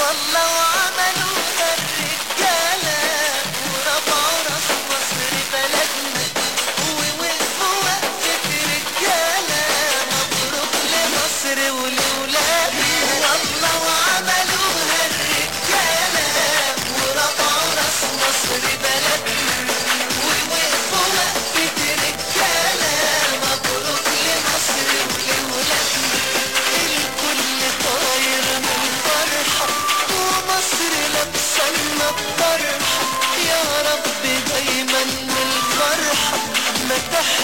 والله وعملوها الرجالة ورفعوا راس مصر بلدنا ووقفوا وقفة رجالة مبروك لمصر ولولادنا والله وعملوها الرجالة ورفعوا راس مصر بلدنا ووقفوا وقفة رجالة مبروك لمصر ولولادنا الكل طاير من فرحة ومصر لابسنا بطرحة يا رب دايما من الفرحة ما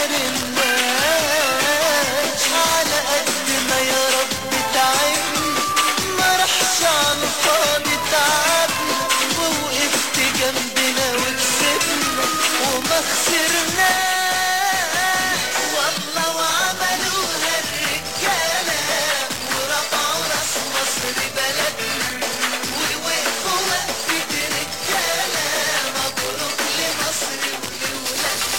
تحرمناش على قد ما يا رب تعبنا ما راحش عن فاضي تعبنا ووقفت جنبنا وكسبنا وما خسرناش والله وعملوها الرجالة ورفعوا راس مصر بلدنا ووقفوا وقفة رجالة مبروك لمصر ولولادنا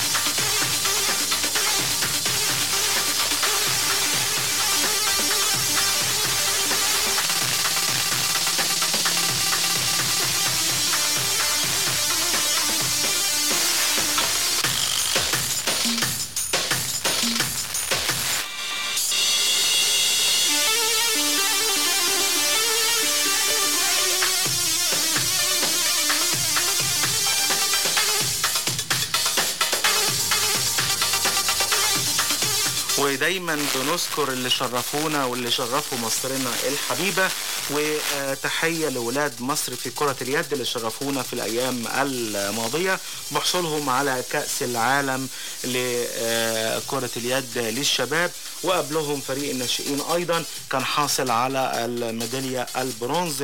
ودايما بنذكر اللي شرفونا واللي شرفوا مصرنا الحبيبة وتحية لولاد مصر في كرة اليد اللي شرفونا في الأيام الماضية بحصولهم على كأس العالم لكرة اليد للشباب وقبلهم فريق الناشئين أيضا كان حاصل على الميدالية البرونز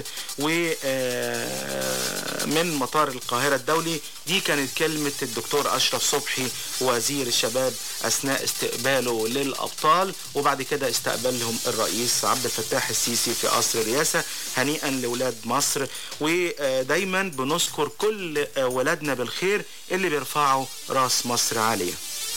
ومن مطار القاهرة الدولي دي كانت كلمة الدكتور أشرف صبحي وزير الشباب أثناء استقباله للأبطال وبعد كده استقبلهم الرئيس عبد الفتاح السيسي في قصر الرئاسة هنيئا لولاد مصر ودايما بنذكر كل ولادنا بالخير اللي بيرفعوا راس مصر عالية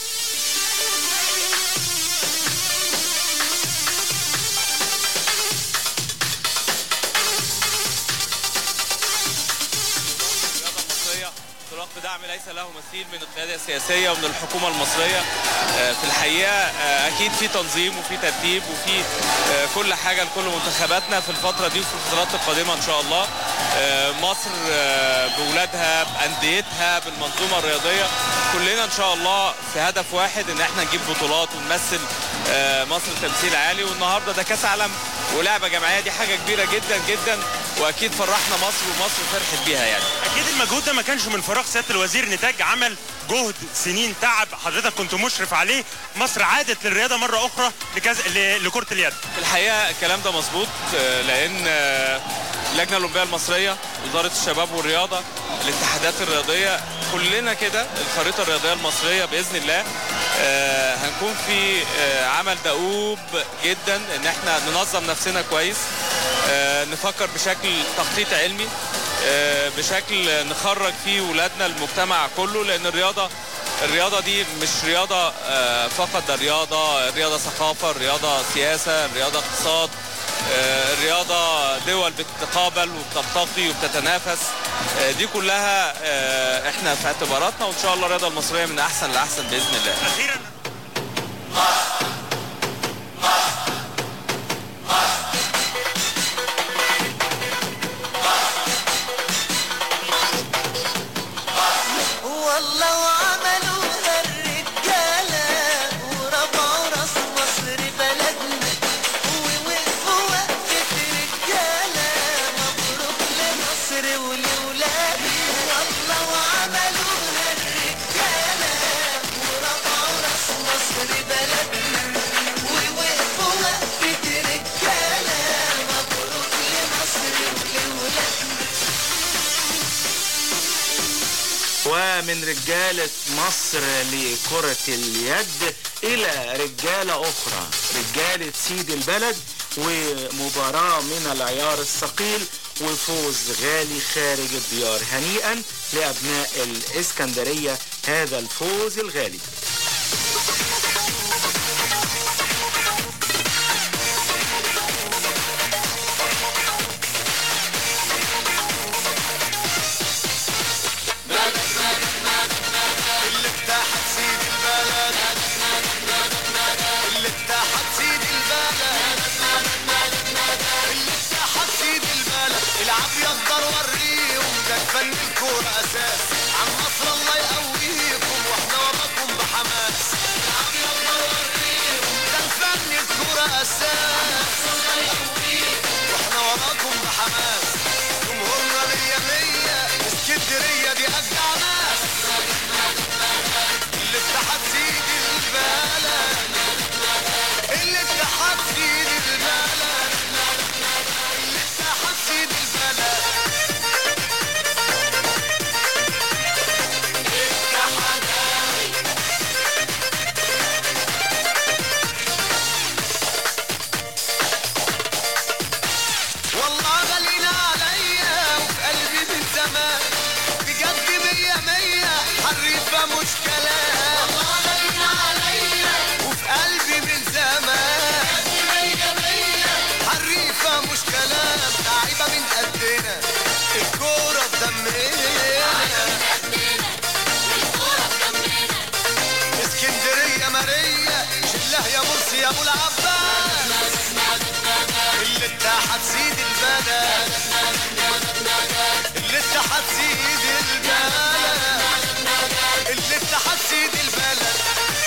المصرية تلقى دعم ليس له مثيل من القيادة السياسية ومن الحكومة المصرية آه، في الحقيقة آه، أكيد في تنظيم وفي ترتيب وفي آه، كل حاجة لكل منتخباتنا في الفترة دي وفي الفترات القادمة إن شاء الله آه، مصر آه، بولادها بأنديتها بالمنظومة الرياضية كلنا إن شاء الله في هدف واحد إن احنا نجيب بطولات ونمثل آه، مصر تمثيل عالي والنهارده ده كأس عالم ولعبة جماعية دي حاجة كبيرة جدا جدا وأكيد فرحنا مصر ومصر فرحت بيها يعني اكيد المجهود ده ما كانش من فراغ سياده الوزير نتاج عمل جهد سنين تعب حضرتك كنت مشرف عليه مصر عادت للرياضه مره اخرى لكز... ل... لكره اليد في الحقيقه الكلام ده مظبوط آه، لان آه، اللجنه الاولمبيه المصريه وزاره الشباب والرياضه الاتحادات الرياضيه كلنا كده الخريطه الرياضيه المصريه باذن الله آه، هنكون في آه، عمل دؤوب جدا ان احنا ننظم نفسنا كويس آه، نفكر بشكل تخطيط علمي آه، بشكل نخرج فيه ولادنا المجتمع كله لان الرياضه الرياضة دي مش رياضة آه، فقط ده رياضة الرياضة ثقافة الرياضة سياسة الرياضة اقتصاد آه، الرياضة دول بتتقابل وبتلتقي وبتتنافس آه، دي كلها آه، احنا في اعتباراتنا وان شاء الله الرياضة المصرية من احسن لاحسن باذن الله اخيرا والله وعملوها الرجالة ورفعوا راس مصر بلدنا ووقفوا وقفة رجالة مبروك لمصر ولولادنا والله وعملوها الرجالة ورفعوا راس مصر بلدنا ووقفوا وقفة رجالة مبروك لمصر ولولادنا ومن رجالة مصر لكرة اليد إلى رجالة أخرى رجالة سيد البلد ومباراة من العيار الثقيل وفوز غالي خارج الديار هنيئا لأبناء الإسكندرية هذا الفوز الغالي ان الكورة اساس عن مصر الله يقويكم واحنا وراكم بحماس ده الفن الكورة اساس واحنا وراكم بحماس جمهورنا مية مية اسكندرية دي اجدع ناس الاتحاد سيد البلد الاتحاد سيد البلد الاتحاد سيد البلد والله غالينا عليا وفي قلبي من زمان بجد مية مية حريفة مش كلام والله غالينا عليا وفي قلبي من زمان مية مية حريفة مش كلام لعيبة من قدنا الكورة في دمنا اسكندرية مارية شله يا مرسي يا ابو العباس الاتحاد سيد البلد الاتحاد سيد البلد الاتحاد سيد البلد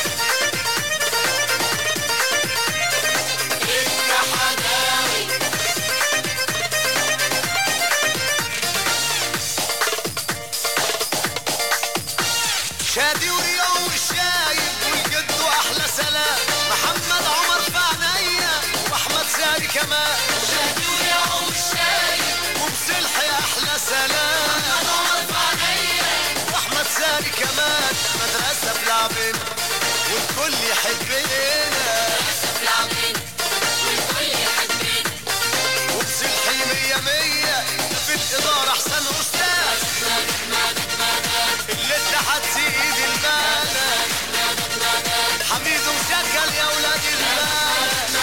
شادي وريو والشايب والجد واحلى سلام محمد عمر في عينيا واحمد زاهي كمان شادي وريو والشايب وبصلحي احلى سلام محمد عمر في عينيا واحمد زاهي كمان مدرسه في لعبنا والكل يحبنا وبصلحي مية مية في الإدارة أحسن أستاذ الاتحاد سيد البلد حميد وشكل يا ولاد البلد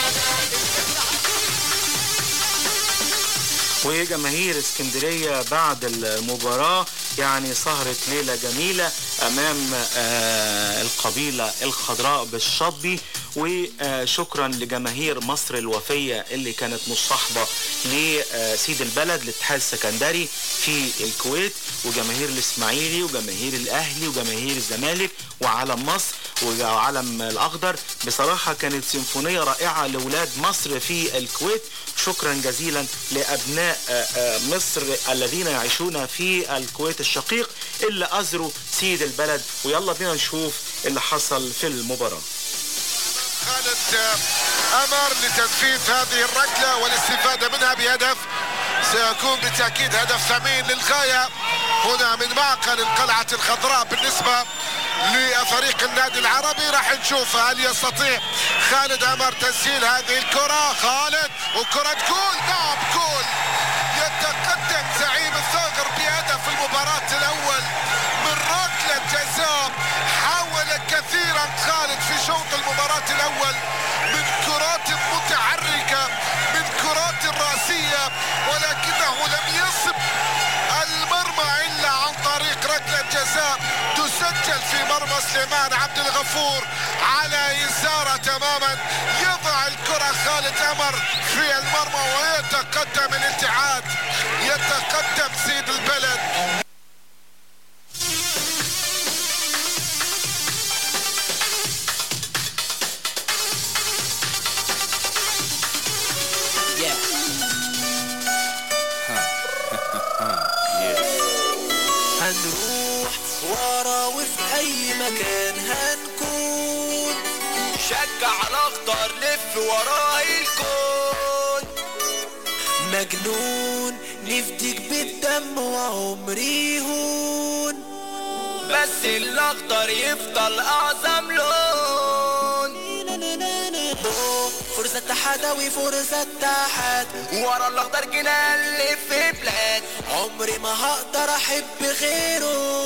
وجماهير اسكندرية بعد المباراة يعني سهرت ليلة جميلة أمام آه، القبيلة الخضراء بالشطبي وشكرا لجماهير مصر الوفية اللي كانت مصاحبة لسيد البلد الاتحاد السكندري في الكويت وجماهير الإسماعيلي وجماهير الأهلي وجماهير الزمالك وعلم مصر وعلم الأخضر بصراحة كانت سيمفونية رائعة لولاد مصر في الكويت شكرا جزيلا لأبناء آه، آه، مصر الذين يعيشون في الكويت الشقيق اللي أزروا سيد البلد ويلا بينا نشوف اللي حصل في المباراة خالد امر لتنفيذ هذه الركله والاستفاده منها بهدف سيكون بالتاكيد هدف ثمين للغايه هنا من معقل القلعه الخضراء بالنسبه لفريق النادي العربي راح نشوف هل يستطيع خالد امر تسجيل هذه الكره خالد وكره جول نعم جول يتقدم زعيم الثغر بهدف المباراه الاول من ركله جزاء حاول كثيرا خالد في شوط المباراة الأول من كرات متحركة من كرات رأسية ولكنه لم يصب المرمى إلا عن طريق ركلة جزاء تسجل في مرمى سليمان عبد الغفور على يساره تماما يضع الكرة خالد أمر في المرمى ويتقدم الاتحاد يتقدم سيد البلد هنروح ورا وفي اي مكان هنكون شجع الاخضر لف وراه الكون مجنون نفديك بالدم وعمري يهون بس الاخضر يفضل اعظم لون فرصة تحداوي فرصة تحت ورا الاخضر جينا نلف في بلاد عمري ما هقدر احب غيره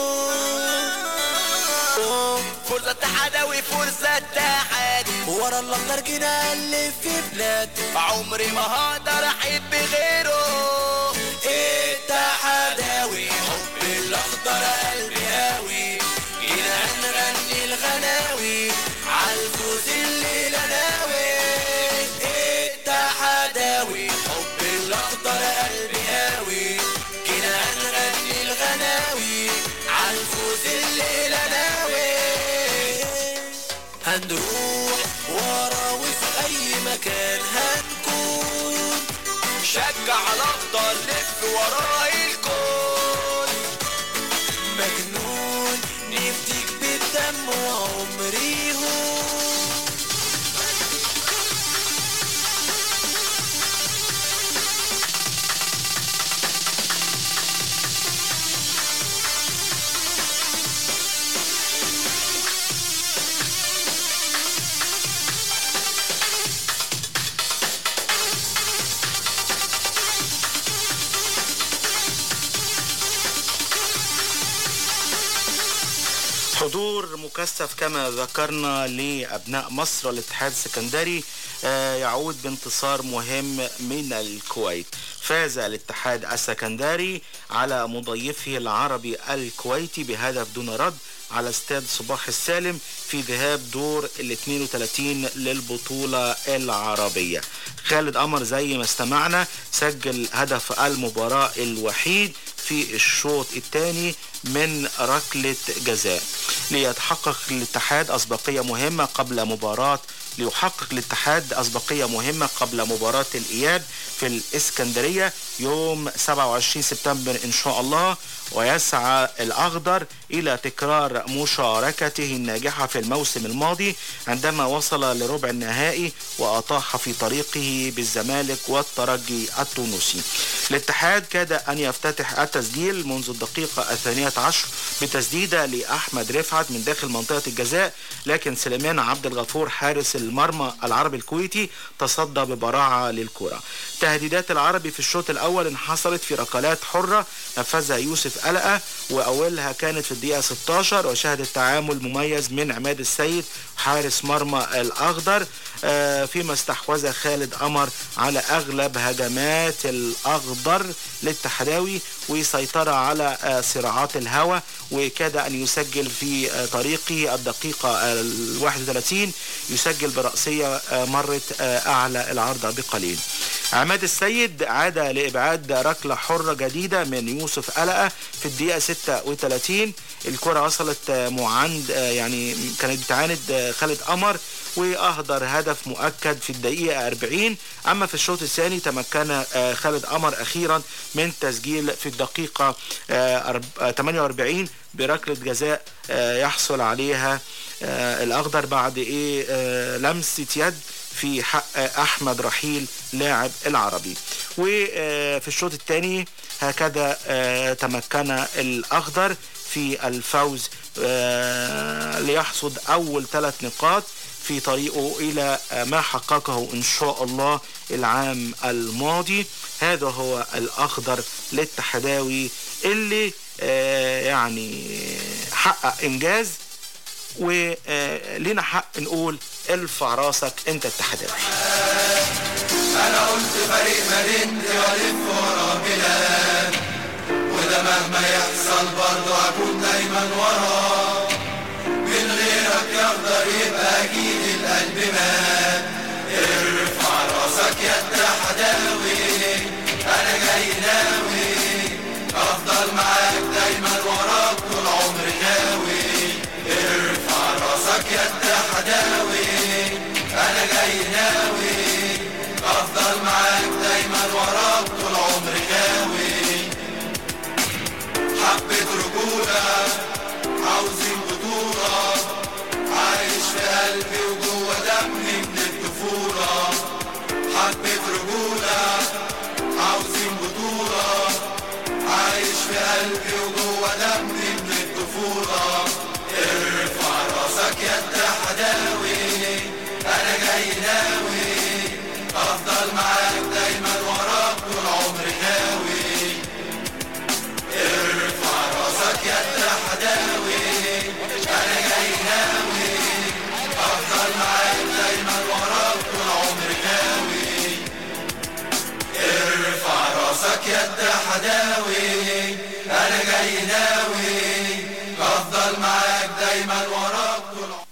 فرصة تحداوي فرصة تحت ورا الاخضر جينا نلف في بلاد عمري ما هقدر احب غيره التحداوي حب الاخضر قلبي قوي جينا نغني الغناوي عالفوز الليلة ناوي التحداوي حب الاخضر قلبي قوي جينا نغني شجع الأخضر لف وراه الكون مجنون نفديك بالدم وعمري هون حضور مكثف كما ذكرنا لأبناء مصر والاتحاد السكندري آه، يعود بانتصار مهم من الكويت فاز الاتحاد السكندري على مضيفه العربي الكويتي بهدف دون رد على استاد صباح السالم في ذهاب دور ال 32 للبطولة العربية خالد قمر زي ما استمعنا سجل هدف المباراة الوحيد في الشوط الثاني من ركلة جزاء ليتحقق الاتحاد أسبقية مهمة قبل مباراة ليحقق الاتحاد أسبقية مهمة قبل مباراة الإياب في الإسكندرية يوم 27 سبتمبر إن شاء الله ويسعى الأخضر إلى تكرار مشاركته الناجحة في الموسم الماضي عندما وصل لربع النهائي وأطاح في طريقه بالزمالك والترجي التونسي الاتحاد كاد أن يفتتح التسجيل منذ الدقيقة الثانية عشر بتسديدة لأحمد رفعت من داخل منطقة الجزاء لكن سليمان عبد الغفور حارس المرمى العربي الكويتي تصدى ببراعة للكرة تهديدات العربي في الشوط الأول انحصرت في ركلات حرة نفذها يوسف قلقة وأولها كانت في الدقيقة 16 وشهدت تعامل مميز من عماد السيد حارس مرمى الأخضر آه، فيما استحوذ خالد قمر على أغلب هجمات الأخضر للتحداوي وسيطر على آه، صراعات الهوى وكاد أن يسجل في آه، طريقه الدقيقة ال 31 يسجل برأسية آه، مرت آه، أعلى العارضة بقليل عماد السيد عاد لإبعاد ركلة حرة جديدة من يوسف قلقة في الدقيقة 36 الكرة وصلت آه، معاند آه، يعني كانت بتعاند آه، خالد قمر وأهدر هدف مؤكد في الدقيقة 40 أما في الشوط الثاني تمكن آه، خالد قمر أخيرا من تسجيل في الدقيقة آه، أرب- آه، 48 بركلة جزاء آه، يحصل عليها آه، الأخضر بعد إيه آه، لمسة يد في حق احمد رحيل لاعب العربي وفي الشوط الثاني هكذا آه، تمكن الاخضر في الفوز آه، ليحصد اول ثلاث نقاط في طريقه الى آه، ما حققه ان شاء الله العام الماضي هذا هو الاخضر للتحداوي اللي آه، يعني حقق انجاز ولينا حق نقول ارفع راسك انت التحداوي انا قلت فريق مدينتي والف ورا بلاد وده مهما يحصل برضه هكون دايما وراه من غيرك يقدر يبقى اكيد القلب مات ارفع راسك يا التحداوي انا جاي ناوي افضل معاك دايما وراك طول عمري ناوي ارفع راسك يا التحداوي انا جاي ناوي افضل معاك دايما وراك طول عمري ناوي حبة رجولة عاوزين بطولة عايش في قلبي وجوه دمي من الطفولة حبة رجولة عاوزين بطولة عايش في قلبي وجوه دمي من الطفولة ارفع راسك يا التحداوي انا جاي ناوي افضل معاك دايما وراك طول عمري ناوي ارفع راسك يا التحداوي انا جاي ناوي افضل معاك دايما وراك طول عمري ناوي ارفع راسك يا التحداوي انا جاي ناوي افضل معاك دايما وراك طول عمري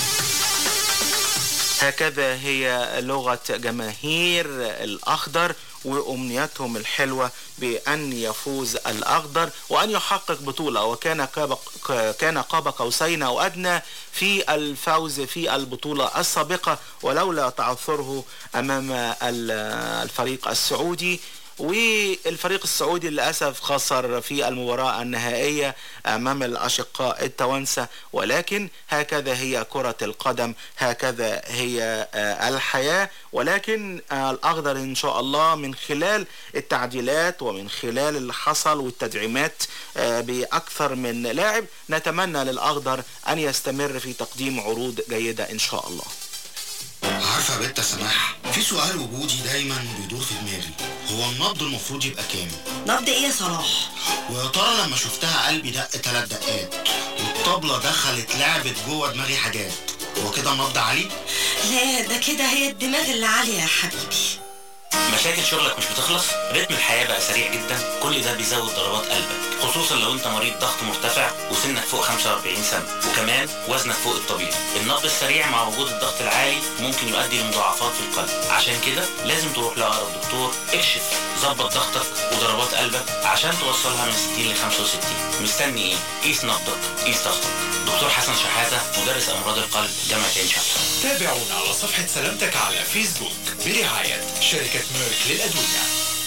هكذا هي لغة جماهير الأخضر وأمنياتهم الحلوة بأن يفوز الأخضر وأن يحقق بطولة وكان قاب كان قاب قوسين أو أدنى في الفوز في البطولة السابقة ولولا تعثره أمام ال- الفريق السعودي والفريق السعودي للأسف خسر في المباراة النهائية أمام الأشقاء التوانسة ولكن هكذا هي كرة القدم هكذا هي آه، الحياة ولكن آه، الأخضر إن شاء الله من خلال التعديلات ومن خلال اللي حصل والتدعيمات آه، بأكثر من لاعب نتمنى للأخضر أن يستمر في تقديم عروض جيدة إن شاء الله عارفه يا بنت يا سماح في سؤال وجودي دايما بيدور في دماغي هو النبض المفروض يبقى كام نبض ايه يا صلاح ويا ترى لما شفتها قلبي دق تلات دقات والطبلة دخلت لعبت جوه دماغي حاجات هو كده النبض عالي؟ لا ده كده هي الدماغ اللي عالية يا حبيبي مشاكل شغلك مش بتخلص رتم الحياة بقى سريع جدا كل ده بيزود ضربات قلبك خصوصا لو انت مريض ضغط مرتفع وسنك فوق 45 سنة وكمان وزنك فوق الطبيعي النبض السريع مع وجود الضغط العالي ممكن يؤدي لمضاعفات في القلب عشان كده لازم تروح لأقرب دكتور اكشف ظبط ضغطك وضربات قلبك عشان توصلها من 60 ل 65 مستني ايه قيس نبضك قيس ضغطك دكتور حسن شحاتة مدرس أمراض القلب جامعة عين شمس تابعونا على صفحة سلامتك على فيسبوك برعاية شركة ميرك للأدوية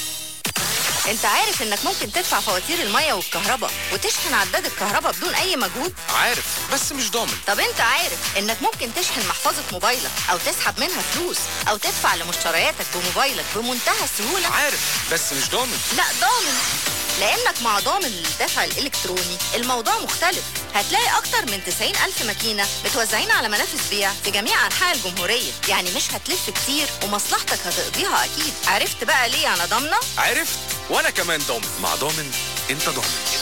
انت عارف انك ممكن تدفع فواتير المية والكهرباء وتشحن عداد الكهرباء بدون اي مجهود عارف بس مش ضامن طب انت عارف انك ممكن تشحن محفظة موبايلك او تسحب منها فلوس او تدفع لمشترياتك بموبايلك بمنتهى السهولة عارف بس مش ضامن لا ضامن لانك مع ضامن الدفع الالكتروني الموضوع مختلف هتلاقي اكتر من 90 الف ماكينة متوزعين على منافذ بيع في جميع انحاء الجمهورية يعني مش هتلف كتير ومصلحتك هتقضيها اكيد عرفت بقى ليه انا ضامنة عرفت وانا كمان ضامن مع ضامن انت ضامن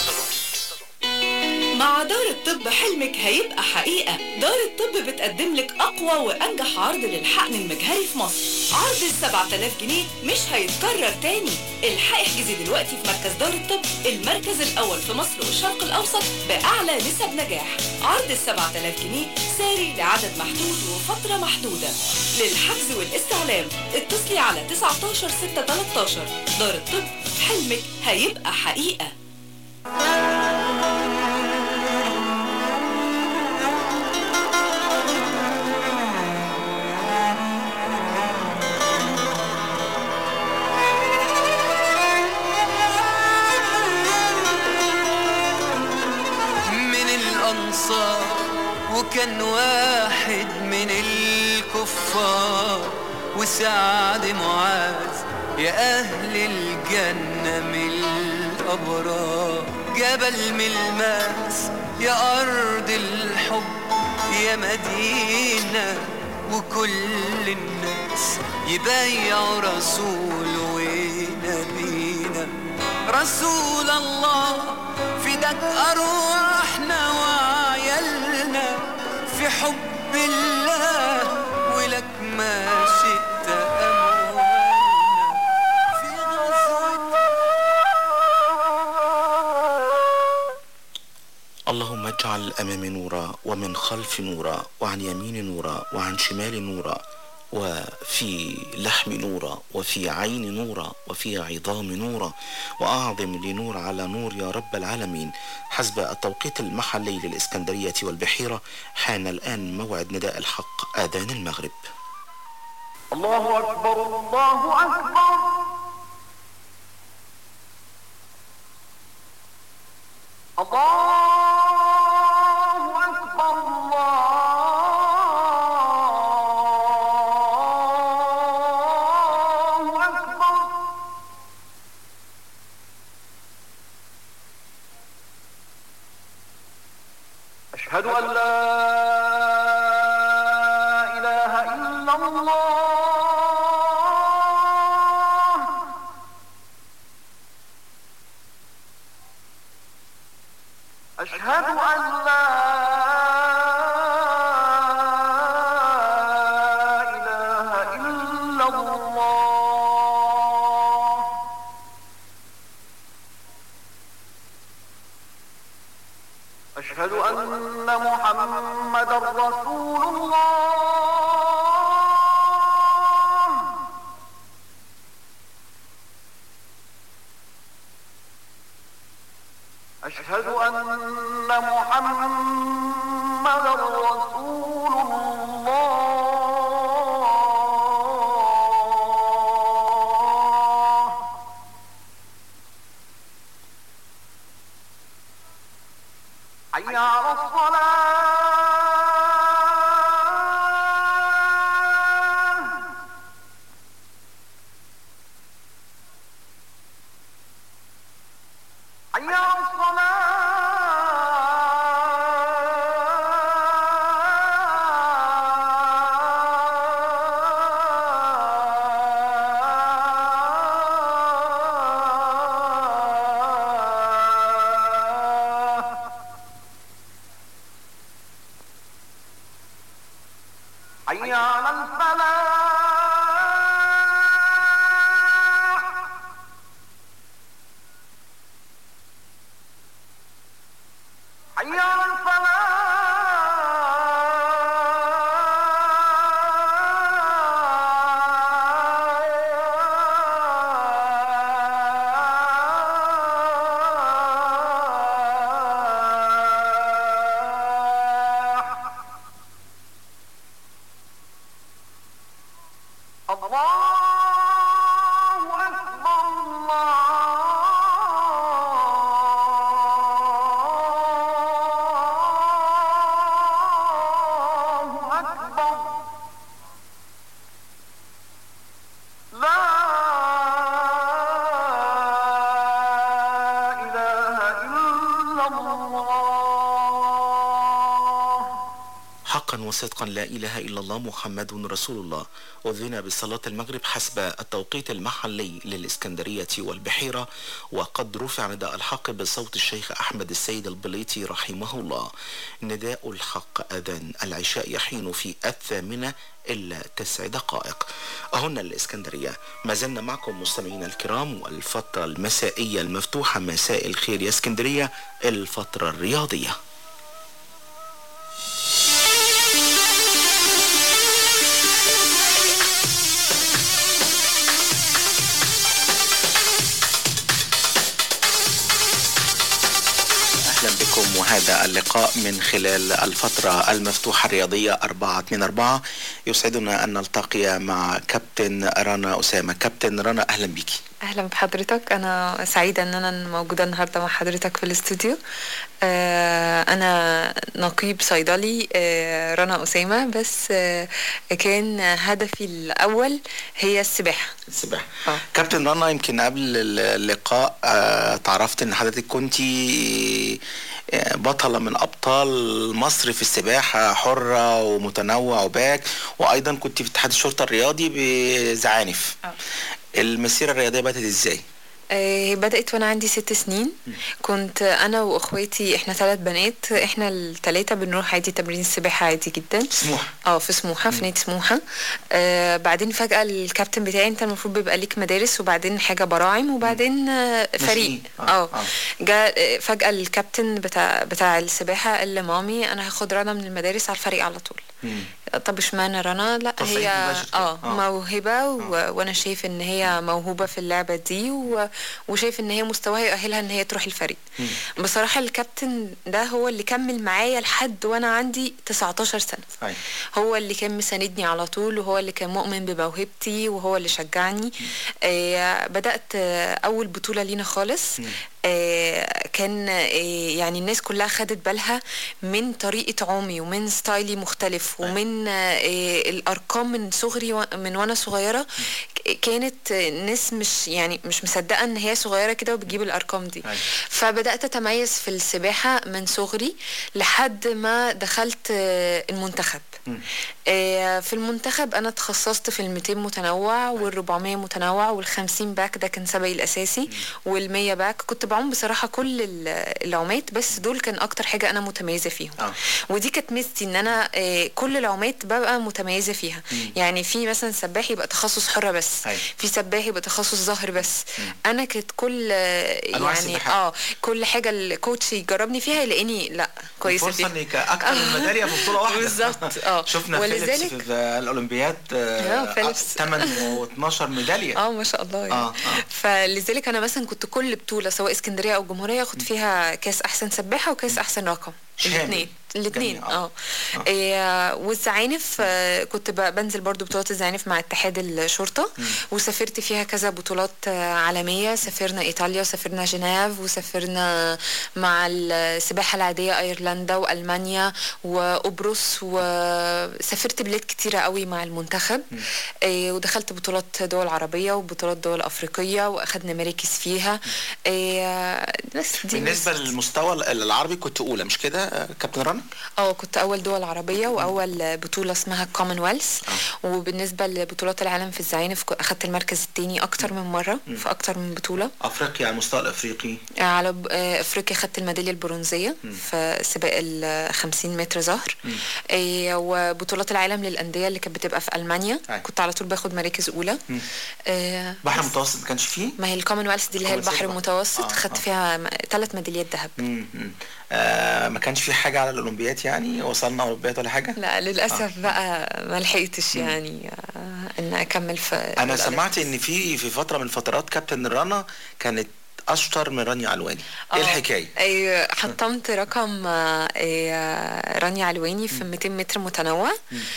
مع دار الطب حلمك هيبقى حقيقة دار الطب بتقدم لك أقوى وأنجح عرض للحقن المجهري في مصر عرض ال 7000 جنيه مش هيتكرر تاني الحق احجزي دلوقتي في مركز دار الطب المركز الأول في مصر والشرق الأوسط بأعلى نسب نجاح عرض ال 7000 جنيه ساري لعدد محدود وفترة محدودة للحجز والاستعلام اتصلي على 19 6 13 دار الطب حلمك هيبقى حقيقة من الأنصار وكان واحد من الكفار وسعد معاذ يا أهل الجنة من الأبرار جبل من الماس يا أرض الحب يا مدينة وكل الناس يبايعوا رسول ونبينا رسول الله فداك أرواحنا وعيالنا في حب الله ولك ما شئت أموالنا في غزوة اللهم اجعل أمام نورا ومن خلف نورا وعن يمين نورا وعن شمال نورا وفي لحم نورا وفي عين نورا وفي عظام نورا وأعظم لنور على نور يا رب العالمين حسب التوقيت المحلي للإسكندرية والبحيرة حان الآن موعد نداء الحق آذان المغرب الله أكبر الله أكبر الله أكبر الله أكبر أشهد أن لا إله إلا الله أشهد أن لا إله إلا الله أشهد أن محمدا رسول الله حي على الصلاة حي على الصلاة حي على الفلاح حي على الفلاح الله أكبر الله أكبر لا إله إلا الله حقا وصدقا لا إله إلا الله محمد رسول الله أذن بصلاة المغرب حسب التوقيت المحلي للإسكندرية والبحيرة وقد رفع نداء الحق بصوت الشيخ أحمد السيد البليطي رحمه الله نداء الحق أذان العشاء يحين في الثامنة إلا تسع دقائق أهن الإسكندرية ما زلنا معكم مستمعينا الكرام والفترة المسائية المفتوحة مساء الخير يا اسكندرية الفترة الرياضية أهلا بكم وهذا اللقاء من خلال الفترة المفتوحة الرياضية 424 يسعدنا أن نلتقي مع كابتن رنا أسامة كابتن رنا أهلا بك اهلا بحضرتك انا سعيده ان انا موجوده النهارده مع حضرتك في الاستوديو آه، انا نقيب صيدلي آه، رنا اسامه بس آه، كان هدفي الاول هي السباحه السباحة كابتن رنا يمكن قبل اللقاء آه، تعرفت ان حضرتك كنتي آه، بطلة من أبطال مصر في السباحة حرة ومتنوع وباك وأيضا كنت في اتحاد الشرطة الرياضي بزعانف المسيرة الرياضية بدأت ازاي؟ آه، بدأت وانا عندي ست سنين كنت انا واخواتي احنا ثلاث بنات احنا الثلاثه بنروح عادي تمرين السباحه عادي جدا سموحة اه في سموحه في نادي سموحه آه بعدين فجاه الكابتن بتاعي انت المفروض بيبقى ليك مدارس وبعدين حاجه براعم وبعدين آه فريق اه جاء آه، فجاه الكابتن بتاع بتاع السباحه قال لمامي انا هاخد رنا من المدارس على الفريق على طول طب اشمعنى رنا لا تصحيح هي مباشر كده. اه آه. موهبه و... وانا شايف ان هي موهوبه في اللعبه دي و... وشايف ان هي مستواها يؤهلها ان هي تروح الفريق بصراحه الكابتن ده هو اللي كمل معايا لحد وانا عندي 19 سنه أيوة. هو اللي كان مساندني على طول وهو اللي كان مؤمن بموهبتي وهو اللي شجعني آه بدأت آه أول بطولة لينا خالص آه كان آه يعني الناس كلها خدت بالها من طريقة عومي ومن ستايلي مختلف ومن آه الأرقام من صغري و- من وأنا صغيرة ك- كانت آه، ناس مش يعني مش مصدقة إن هي صغيرة كده وبتجيب الأرقام دي فبدأت أتميز في السباحة من صغري لحد ما دخلت آه، المنتخب آه، في المنتخب انا تخصصت في ال 200 متنوع وال 400 متنوع وال 50 باك ده كان سبقي الاساسي وال 100 باك كنت بعوم بصراحه كل ال- العومات بس دول كان اكتر حاجه انا متميزه فيهم آه. ودي كانت ميزتي ان انا آه، كل العومات ببقى متميزه فيها يعني في مثلا سباح يبقى تخصص حره بس أيوة. في سباح يبقى تخصص ظهر بس انا كانت كل آه، أنواع يعني السباحات. اه كل حاجه الكوتش يجربني فيها يلاقيني لا كويسه فرصة فيها انك اكتر من ميدالية في بطولة واحدة بالظبط اه شفنا فيليبس ولذلك في الاولمبياد آه، فيليبس. 8 و12 ميدالية اه ما شاء الله يعني. اه اه فلذلك انا مثلا كنت كل بطوله سواء اسكندريه او جمهوريه اخد فيها كاس احسن سباحه وكاس احسن رقم الاثنين الاثنين اه إيه، والزعانف آه، كنت ب- بنزل برضو بطولات الزعانف مع اتحاد الشرطة وسافرت فيها كذا بطولات آه، عالمية سافرنا ايطاليا وسافرنا جنيف وسافرنا مع السباحة العادية ايرلندا والمانيا وقبرص وسافرت بلاد كتيرة قوي مع المنتخب إيه، ودخلت بطولات دول عربية وبطولات دول افريقية واخدنا مراكز فيها إيه، بس دي بالنسبه للمستوى العربي كنت اولى مش كده آه، كابتن رنا اه كنت اول دول عربيه واول بطوله اسمها كومنولث وبالنسبه لبطولات العالم في الزعانف ك- اخدت المركز الثاني اكتر من مره في اكتر من بطوله افريقيا على المستوى الافريقي على ب- آه، افريقيا خدت الميداليه البرونزيه في سباق ال 50 متر ظهر آه، وبطولات العالم للانديه اللي كانت بتبقى في المانيا كنت على طول باخد مراكز اولى آه، بحر متوسط ما كانش فيه ما هي الكومنولث دي اللي هي كومنولث البحر بقى. المتوسط آه، خدت آه. فيها ثلاث ميداليات ذهب مم، مم. آه ما كانش في حاجه على الاولمبيات يعني وصلنا اولمبيات ولا حاجه لا للاسف بقى ما لحقتش يعني آه، ان اكمل في انا سمعت ان في في فتره من الفترات كابتن رنا كانت اشطر من رانيا علواني ايه آه. الحكايه ايوه حطمت رقم آه، آه، رانيا علواني في 200 متر متنوع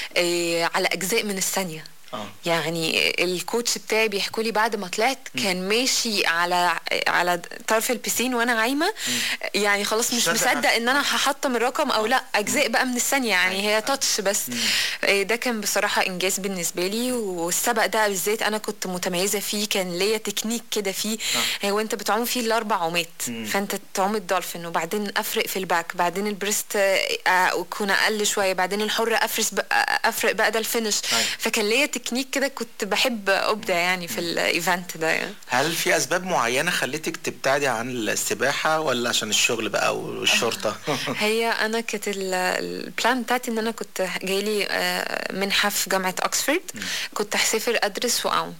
آه، على اجزاء من الثانيه اه يعني الكوتش بتاعي بيحكوا لي بعد ما طلعت كان ماشي على على طرف البسين وانا عايمه يعني خلاص مش مصدق مصدق نفسه. ان انا هحطم الرقم او لا اجزاء بقى من الثانيه يعني هي تاتش بس إيه ده كان بصراحه انجاز بالنسبه لي والسبق ده بالذات انا كنت متميزه فيه كان ليا تكنيك كده فيه هو انت بتعوم فيه الاربع عومات مم. فانت تعوم الدولفين وبعدين افرق في الباك بعدين البريست آه، يكون اقل شويه بعدين الحر افرس بقى افرق بقى ده الفينش فكان ليا تكنيك كده كنت بحب ابدع يعني في الايفنت ده يعني هل في اسباب معينه خلتك تبتعدي عن السباحه ولا عشان الشغل بقى والشرطه هي انا كانت ال- البلان بتاعتي ان انا كنت جايلي آه، منحه في جامعه اوكسفورد كنت هسافر ادرس واعوم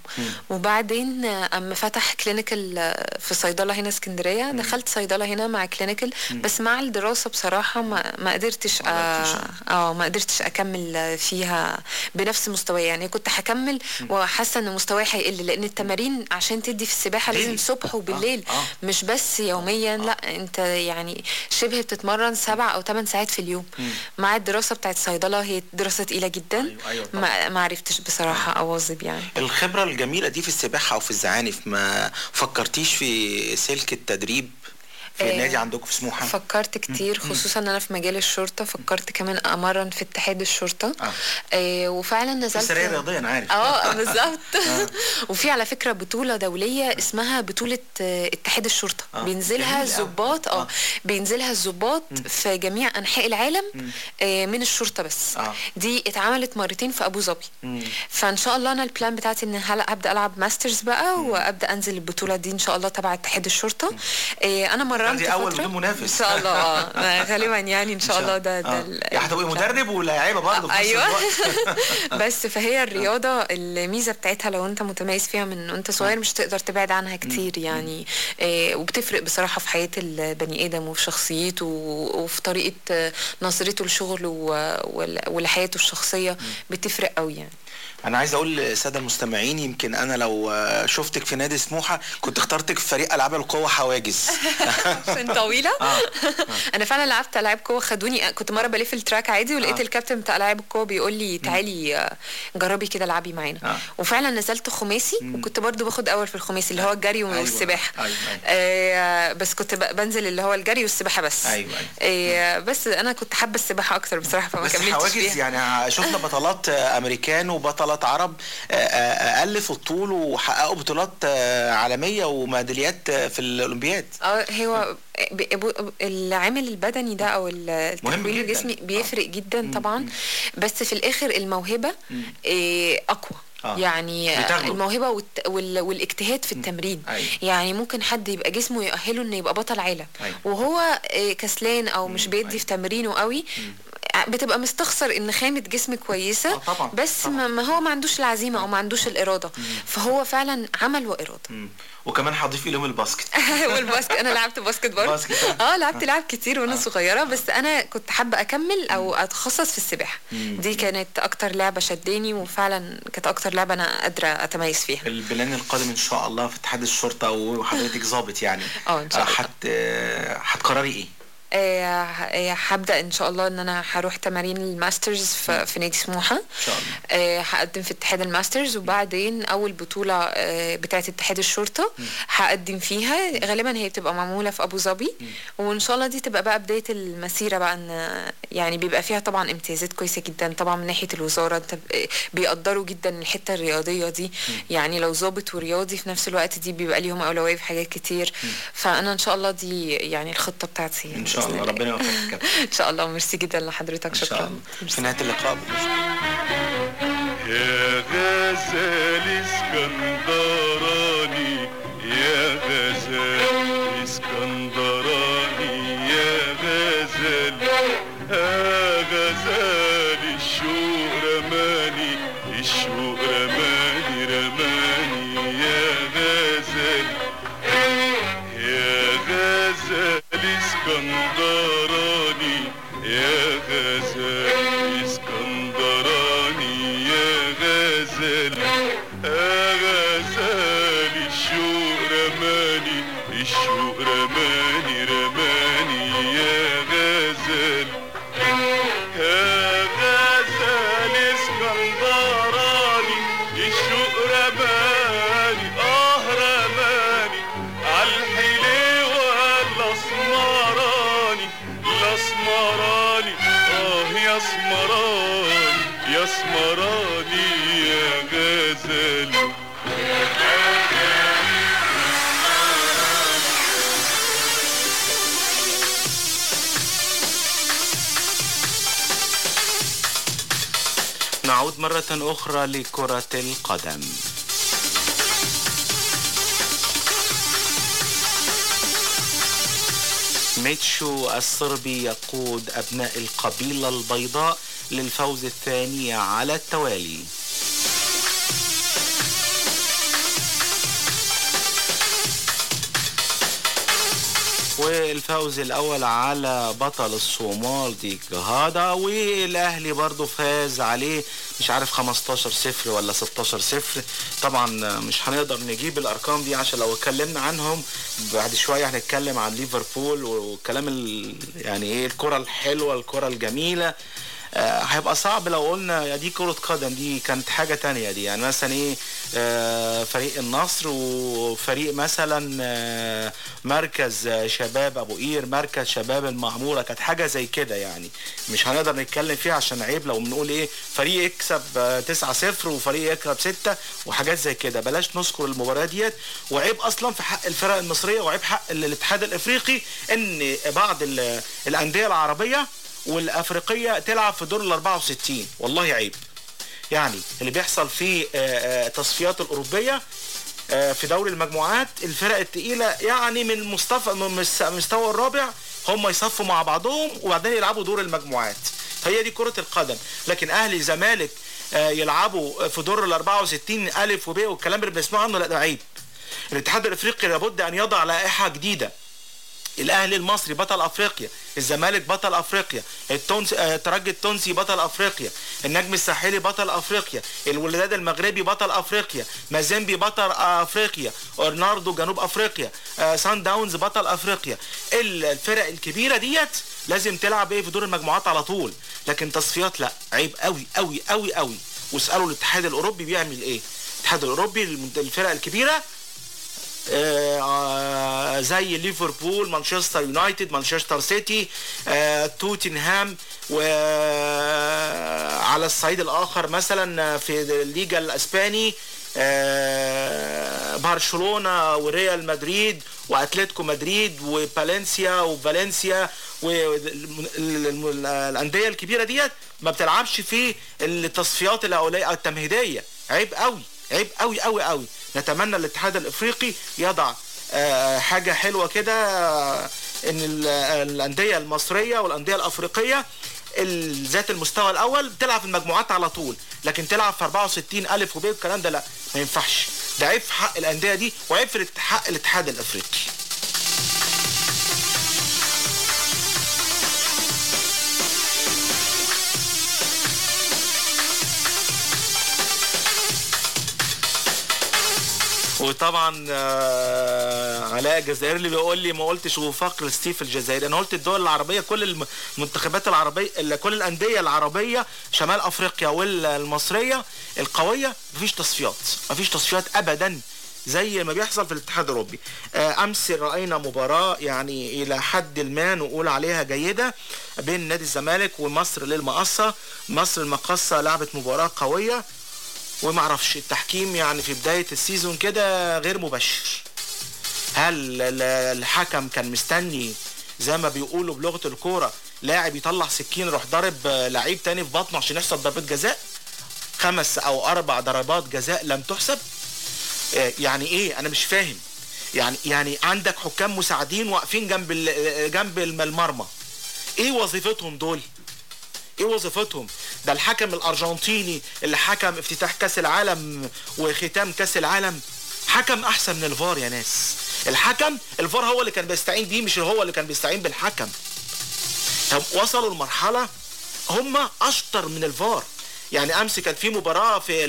وبعدين آه، اما فتح كلينيكال آه، في صيدله هنا اسكندريه دخلت صيدله هنا مع كلينيكال بس مع الدراسه بصراحه ما ما قدرتش آه، اه ما قدرتش اكمل آه، فيها بنفس مستواي يعني كنت هكمل وحاسه ان مستواي هيقل لان التمارين عشان تدي في السباحه لازم صبح وبالليل مش بس يوميا لا انت يعني شبه بتتمرن سبع او ثمان ساعات في اليوم مع الدراسه بتاعت الصيدله هي دراسه تقيله جدا أيوة طبعاً. ما ما عرفتش بصراحه اواظب يعني الخبره الجميله دي في السباحه او في الزعانف ما فكرتيش في سلك التدريب في آه، النادي عندكم في سموحه فكرت كتير خصوصا ان انا في مجال الشرطه فكرت كمان امرن في اتحاد الشرطه آه. آه وفعلا في نزلت سريه رياضيه انا عارف اه بالظبط وفي على فكره بطوله دوليه اسمها بطوله آه، اتحاد الشرطه آه، بينزلها جميل أوي. الضباط اه بينزلها الضباط في جميع انحاء العالم آه، من الشرطه بس آه. دي اتعملت مرتين في ابو ظبي مم. فان شاء الله انا البلان بتاعتي ان هلا ابدا العب ماسترز بقى وابدا انزل البطوله دي ان شاء الله تبع اتحاد الشرطه إيه انا مرنت دي أول فترة. بدون منافس. ان شاء الله اه ما غالبا يعني ان شاء الله ده ده آه. ال- يعني هتبقي مدرب ولاعيبه برضه في نفس ايوه الوقت. بس فهي الرياضه الميزه بتاعتها لو انت متميز فيها من وانت صغير مش تقدر تبعد عنها كتير يعني إيه وبتفرق بصراحه في حياه البني ادم وفي شخصيته و- وفي طريقه آه، نظرته لشغله و- ول- ولحياته الشخصيه بتفرق قوي يعني انا عايز اقول للساده المستمعين يمكن انا لو آه، شفتك في نادي سموحه كنت اخترتك في فريق العاب القوه حواجز عشان طويله آه. انا فعلا لعبت العاب قوه خدوني كنت مره بلف التراك عادي ولقيت آه. الكابتن بتاع العاب القوه بيقول لي تعالي آه، جربي كده العبي معانا آه. وفعلا نزلت خماسي وكنت برضو باخد اول في الخماسي اللي هو الجري والسباحه ايوه ايوه آه بس كنت ب- بنزل اللي هو الجري والسباحه بس ايوه ايوه آه بس انا كنت حابه السباحه اكتر بصراحه فما بس كملتش حواجز فيها يعني شفنا بطلات آه، امريكان وبطلات عرب آه، آه، اقل في الطول وحققوا بطولات آه، عالميه وميداليات آه، في الاولمبياد اه هو ب- ب- العامل البدني ده او ال- التكوين جداً. الجسمي بيفرق جدا طبعا بس في الاخر الموهبه إيه، اقوى آه. يعني بتغلب. الموهبه والت- وال- والاجتهاد في التمرين أيوة. يعني ممكن حد يبقى جسمه يؤهله انه يبقى بطل عالم أيوة. وهو إيه، كسلان او مش بيدي في تمرينه قوي بتبقى مستخسر ان خامه جسم كويسه طبعاً، بس ما ما هو ما عندوش العزيمه او ما عندوش الاراده فهو فعلا عمل واراده مم. وكمان هضيف لهم الباسكت والباسكت انا لعبت باسكت برضه باسكت. اه لعبت لعب كتير وانا صغيره بس انا كنت حابه اكمل او اتخصص في السباحه مم. دي كانت اكتر لعبه شداني وفعلا كانت اكتر لعبه انا قادره اتميز فيها البلان القادم ان شاء الله في اتحاد الشرطه وحضرتك ظابط يعني اه ان شاء الله هت آه، هتقرري ايه آه، آه، هبدا ان شاء الله ان انا هروح تمارين الماسترز في, في نادي سموحه ان شاء الله آه، هقدم في اتحاد الماسترز وبعدين اول بطوله آه، بتاعه اتحاد الشرطه هقدم فيها غالبا هي بتبقى معموله في ابو ظبي وان شاء الله دي تبقى بقى بدايه المسيره بقى ان يعني بيبقى فيها طبعا امتيازات كويسه جدا طبعا من ناحيه الوزاره انت ب- بيقدروا جدا الحته الرياضيه دي يعني لو ظابط ورياضي في نفس الوقت دي بيبقى ليهم اولويه في حاجات كتير فانا ان شاء الله دي يعني الخطه بتاعتي ان شاء الله ربنا يوفقك يا كابتن ان شاء الله ميرسي جدا لحضرتك شكرا في نهايه اللقاء يا غزال اسكندراني يا غزال اسكندراني يا غزال يا غزال الشوق رماني الشوق رماني رماني يا غزال يا غزال اسكندراني يا غزال اسكندراني يا غزال يا غزال الشوق رماني الشوق رماني رماني يا غزال يا غزال اسكندراني الشوق رماني اه رماني عالحليوة الاسمراني الاسمراني اه يا اسمراني يا اسمراني يا غزال نعود مرة أخرى لكرة القدم ميتشو الصربي يقود أبناء القبيلة البيضاء للفوز الثاني على التوالي والفوز الاول على بطل الصومال دي جهادا والاهلي برضو فاز عليه مش عارف 15 صفر ولا 16 صفر طبعا مش هنقدر نجيب الارقام دي عشان لو اتكلمنا عنهم بعد شويه هنتكلم عن ليفربول والكلام ال... يعني ايه الكره الحلوه الكره الجميله آه، هيبقى صعب لو قلنا يا دي كرة قدم دي كانت حاجة تانية دي يعني مثلا ايه آه، فريق النصر وفريق مثلا آه، مركز آه، شباب ابو قير مركز شباب المعمورة كانت حاجة زي كده يعني مش هنقدر نتكلم فيها عشان عيب لو بنقول ايه فريق يكسب 9 0 وفريق يكسب 6 وحاجات زي كده بلاش نذكر المباريات ديت وعيب اصلا في حق الفرق المصرية وعيب حق الاتحاد الافريقي ان بعض ال- الاندية العربية والافريقيه تلعب في دور ال 64 والله عيب يعني اللي بيحصل في آه، آه، تصفيات الاوروبيه آه، في دوري المجموعات الفرق التقيله يعني من مستوى من مس- مستوى الرابع هم يصفوا مع بعضهم وبعدين يلعبوا دور المجموعات هي دي كره القدم لكن اهلي زمالك آه، يلعبوا في دور ال 64 الف وب والكلام اللي بنسمعه عنه لا ده عيب الاتحاد الافريقي لابد ان يضع لائحه جديده الاهلي المصري بطل افريقيا الزمالك بطل افريقيا التونسي آه، الترجي التونسي بطل افريقيا النجم الساحلي بطل افريقيا الولداد المغربي بطل افريقيا مازيمبي بطل افريقيا اورناردو جنوب افريقيا آه، سان داونز بطل افريقيا الفرق الكبيره ديت لازم تلعب ايه في دور المجموعات على طول لكن تصفيات لا عيب قوي قوي قوي قوي واسالوا الاتحاد الاوروبي بيعمل ايه الاتحاد الاوروبي المنت- الفرق الكبيره آه، زي ليفربول مانشستر يونايتد مانشستر سيتي آه، توتنهام وعلى الصعيد الاخر مثلا في الليجا الاسباني آه، برشلونه وريال مدريد واتلتيكو مدريد وبالنسيا وفالنسيا والانديه الكبيره ديت ما بتلعبش في التصفيات الاوليه او التمهيديه عيب قوي عيب قوي قوي قوي نتمنى الاتحاد الافريقي يضع آه، حاجه حلوه كده آه، ان ال- الانديه المصريه والانديه الافريقيه ال- ذات المستوى الاول بتلعب في المجموعات على طول لكن تلعب في 64 الف وب الكلام ده لا ما ينفعش ده عيب في حق الانديه دي وعيب في الات- حق الاتحاد الافريقي وطبعا آه، علاء الجزائري اللي بيقول لي ما قلتش وفاق ستيف الجزائري انا قلت الدول العربيه كل المنتخبات العربيه ال- كل الانديه العربيه شمال افريقيا والمصريه القويه مفيش تصفيات مفيش تصفيات ابدا زي ما بيحصل في الاتحاد الاوروبي آه، امس راينا مباراه يعني الى حد ما نقول عليها جيده بين نادي الزمالك ومصر للمقصه مصر المقصه لعبت مباراه قويه وما اعرفش التحكيم يعني في بدايه السيزون كده غير مبشر هل ال- الحكم كان مستني زي ما بيقولوا بلغه الكوره لاعب يطلع سكين يروح ضارب آه، لعيب تاني في بطنه عشان يحصل ضربه جزاء خمس او اربع ضربات جزاء لم تحسب آه، يعني ايه انا مش فاهم يعني يعني عندك حكام مساعدين واقفين جنب ال- جنب الم- المرمى ايه وظيفتهم دول ايه وظيفتهم ده الحكم الارجنتيني اللي حكم افتتاح كاس العالم وختام كاس العالم حكم احسن من الفار يا ناس الحكم الفار هو اللي كان بيستعين بيه مش هو اللي كان بيستعين بالحكم هم وصلوا لمرحله هم اشطر من الفار يعني امس كان في مباراه في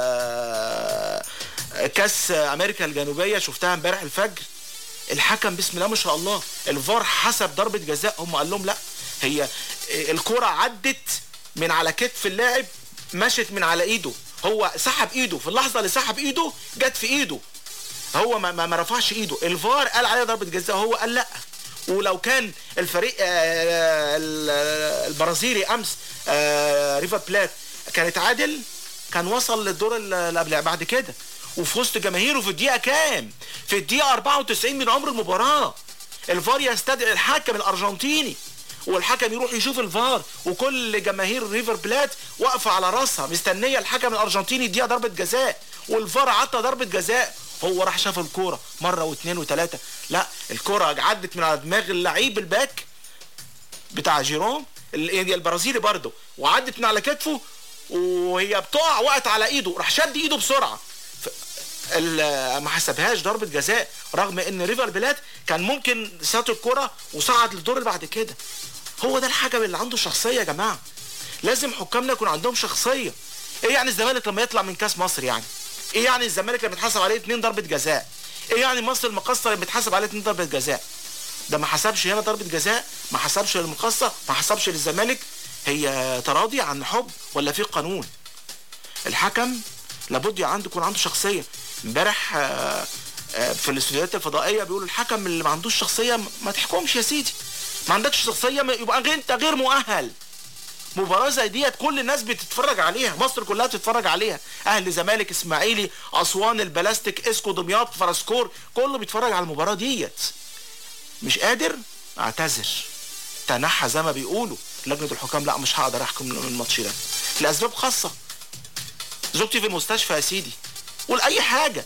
ال- كاس امريكا الجنوبيه شفتها امبارح الفجر الحكم بسم الله ما شاء الله الفار حسب ضربه جزاء هم قال لهم لا هي الكره عدت من على كتف اللاعب مشت من على ايده هو سحب ايده في اللحظه اللي سحب ايده جت في ايده هو ما, ما ما رفعش ايده الفار قال عليها ضربه جزاء هو قال لا ولو كان الفريق آه، ال- البرازيلي امس آه، ريفر بلات كان اتعادل كان وصل للدور ال- اللي قبل بعد كده وفي وسط جماهيره في الدقيقه كام في الدقيقه 94 من عمر المباراه الفار يستدعي الحكم الارجنتيني والحكم يروح يشوف الفار وكل جماهير ريفر بلات واقفه على راسها مستنيه الحكم الارجنتيني يديها ضربه جزاء والفار عطى ضربه جزاء هو راح شاف الكوره مره واثنين وثلاثه لا الكوره عدت من على دماغ اللعيب الباك بتاع جيرون ال- يعني البرازيلي برضه وعدت من على كتفه وهي بتقع وقعت على ايده راح شد ايده بسرعه ف- ال- ما حسبهاش ضربه جزاء رغم ان ريفر بلات كان ممكن سات الكره وصعد للدور اللي بعد كده هو ده الحكم اللي عنده شخصيه يا جماعه لازم حكامنا يكون عندهم شخصيه ايه يعني الزمالك لما يطلع من كاس مصر يعني ايه يعني الزمالك لما يتحسب عليه اتنين ضربه جزاء ايه يعني مصر المقصه لما يتحسب عليه اتنين ضربه جزاء ده ما حسبش هنا ضربه جزاء ما حسبش للمقصه ما حسبش للزمالك هي تراضي عن حب ولا في قانون الحكم لابد عنده يكون عنده شخصيه امبارح آه، آه، في الاستوديوهات الفضائيه بيقولوا الحكم اللي ما عندوش شخصيه م- ما تحكمش يا سيدي ما عندكش شخصيه ما- يبقى غير انت غير مؤهل مباراه زي ديت كل الناس بتتفرج عليها مصر كلها بتتفرج عليها اهلي زمالك اسماعيلي اسوان البلاستيك اسكو دمياط فرسكور كله بيتفرج على المباراه ديت مش قادر اعتذر تنحى زي ما بيقولوا لجنه الحكام لا مش هقدر احكم الماتش ده لاسباب خاصه زوجتي في المستشفى يا سيدي قول اي حاجه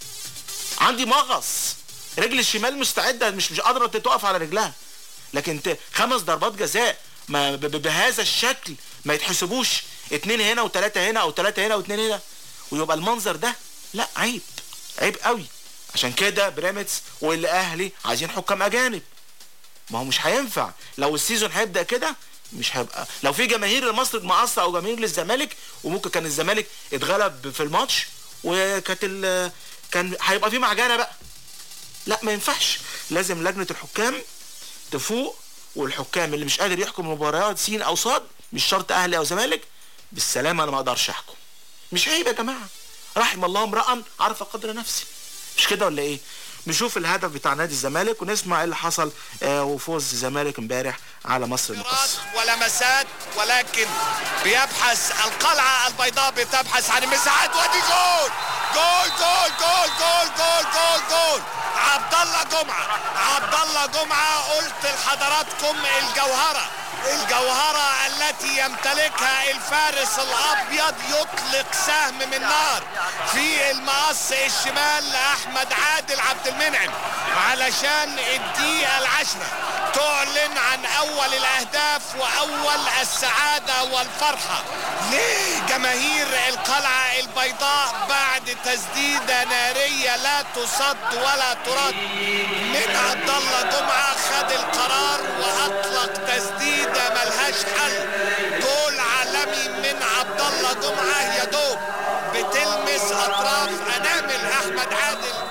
عندي مغص رجل الشمال مستعده مش مش قادره تقف على رجلها لكن ت- خمس ضربات جزاء ما ب- ب- بهذا الشكل ما يتحسبوش اتنين هنا وتلاته هنا او تلاته هنا واتنين هنا ويبقى المنظر ده لا عيب عيب قوي عشان كده بيراميدز والاهلي عايزين حكام اجانب ما هو مش هينفع لو السيزون هيبدا كده مش هيبقى لو في جماهير لمصر المقصه او جماهير للزمالك وممكن كان الزمالك اتغلب في الماتش وكانت ال- كان هيبقى في معجنه بقى لا ما ينفعش لازم لجنه الحكام تفوق والحكام اللي مش قادر يحكم مباريات سين او صاد مش شرط اهلي او زمالك بالسلامه انا ما اقدرش احكم مش عيب يا جماعه رحم الله امرا عرف قدر نفسه مش كده ولا ايه نشوف الهدف بتاع نادي الزمالك ونسمع ايه اللي حصل آه وفوز الزمالك امبارح على مصر المقصه ولمسات ولكن بيبحث القلعة البيضاء بتبحث عن المساحات ودي جول جول جول جول جول جول جول جول عبد الله جمعة عبد الله جمعة قلت لحضراتكم الجوهرة الجوهرة التي يمتلكها الفارس الأبيض يطلق سهم من نار في المقص الشمال لأحمد عادل عبد المنعم علشان الدقيقة العشرة تعلن عن أول الأهداف وأول السعادة والفرحة لجماهير القلعة البيضاء بعد تسديدة نارية لا تصد ولا ترد من عبد الله جمعة خد القرار وأطلق تسديدة ملهاش حل جول عالمي من عبد الله جمعة يا دوب بتلمس أطراف أنامل أحمد عادل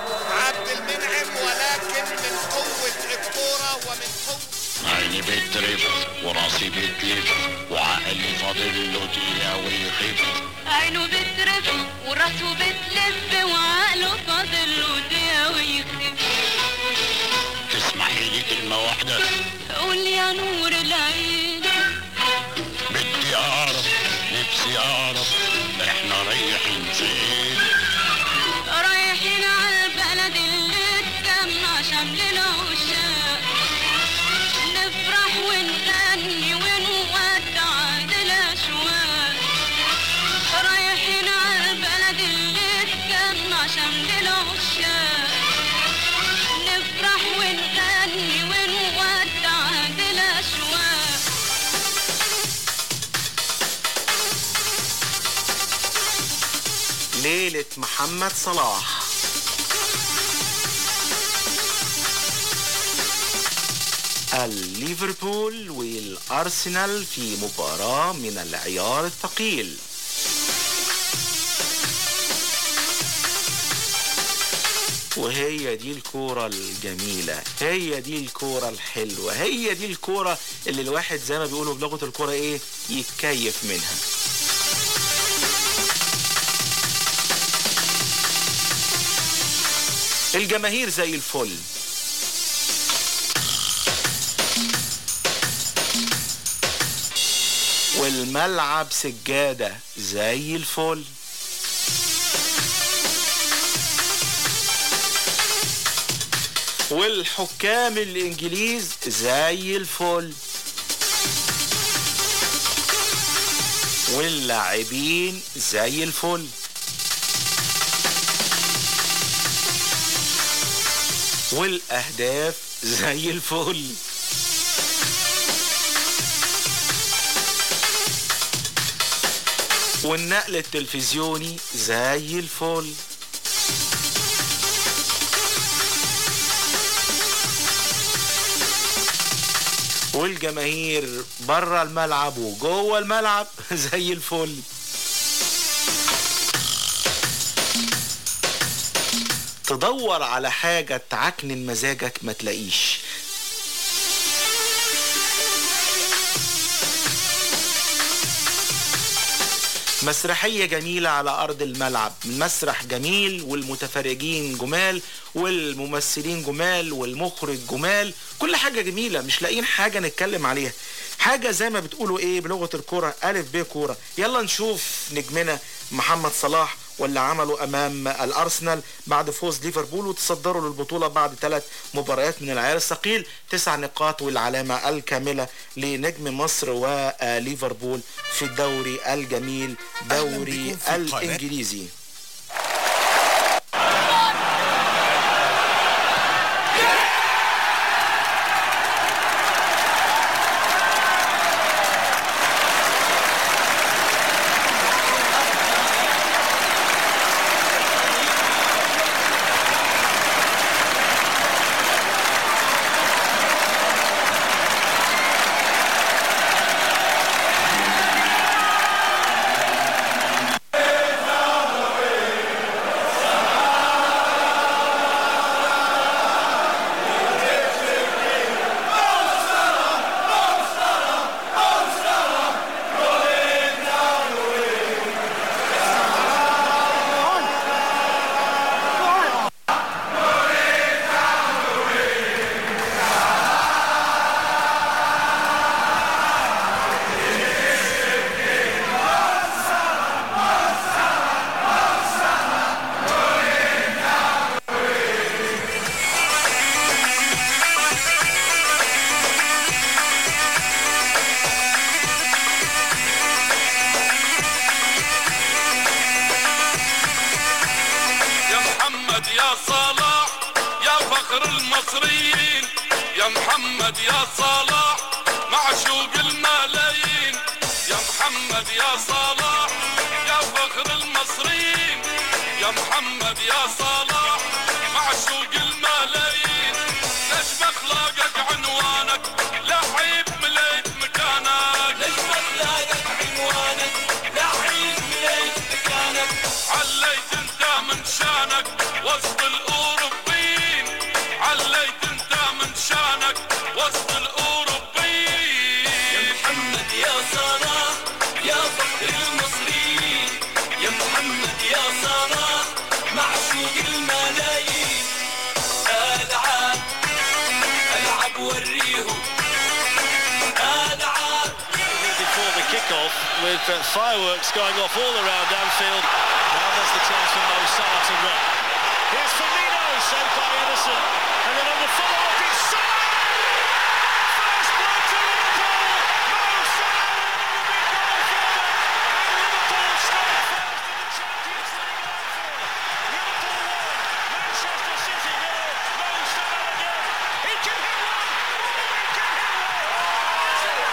نفسي بتلف وعقلي فاضل له دقيقة ويخف عينه بترف وراسه بتلف وعقله فاضل له دقيقة ويخف تسمحي لي كلمة واحدة قول يا نور العين بدي أعرف نفسي أعرف إحنا رايحين فين رايحين على البلد اللي اتجمع شمل العشاق نفرح ونغني ونودع الأشواق رايحين على البلد اللي اتجمع شمل العشاق نفرح ونغني ونودع الأشواق ليلة محمد صلاح الليفربول والأرسنال في مباراة من العيار الثقيل وهي دي الكورة الجميلة هي دي الكورة الحلوة هي دي الكورة اللي الواحد زي ما بيقولوا بلغة الكورة ايه يتكيف منها الجماهير زي الفل والملعب سجادة زي الفل والحكام الانجليز زي الفل واللاعبين زي الفل والاهداف زي الفل والنقل التلفزيوني زي الفل والجماهير بره الملعب وجوه الملعب زي الفل تدور على حاجة تعكنن مزاجك ما تلاقيش مسرحية جميلة على أرض الملعب مسرح جميل والمتفرجين جمال والممثلين جمال والمخرج جمال كل حاجة جميلة مش لاقيين حاجة نتكلم عليها حاجة زي ما بتقولوا ايه بلغة الكرة ألف ب كورة يلا نشوف نجمنا محمد صلاح واللي عمله امام الارسنال بعد فوز ليفربول وتصدروا للبطوله بعد ثلاث مباريات من العيار الثقيل تسع نقاط والعلامه الكامله لنجم مصر وليفربول في الدوري الجميل دوري بكم في قناة الانجليزي يا محمد يا صلاح يا فخر المصريين يا محمد يا صلاح معشوق الملايين يا محمد يا صلاح يا فخر المصريين يا محمد يا صلاح معشوق الملايين ليش باخلاقك عنوانك لعيب مليت مكانك ليش باخلاقك عنوانك لعيب مليت مكانك عليت انت من شانك وسط الاوروبيين عليت انت من شانك وسط الاوروبيين يا with uh, fireworks going off all around Anfield. Now there's the chance for Mo Salah to run. Here's Firmino, saved by Edison. And then on the follow-up, it's Salah! First blood to Liverpool! Mo Salah with another big goal for them. And Liverpool straight first in the Champions League Anfield. Liverpool won. Manchester City nil. Mo Salah again. He can hit one. Oh, he can hit one.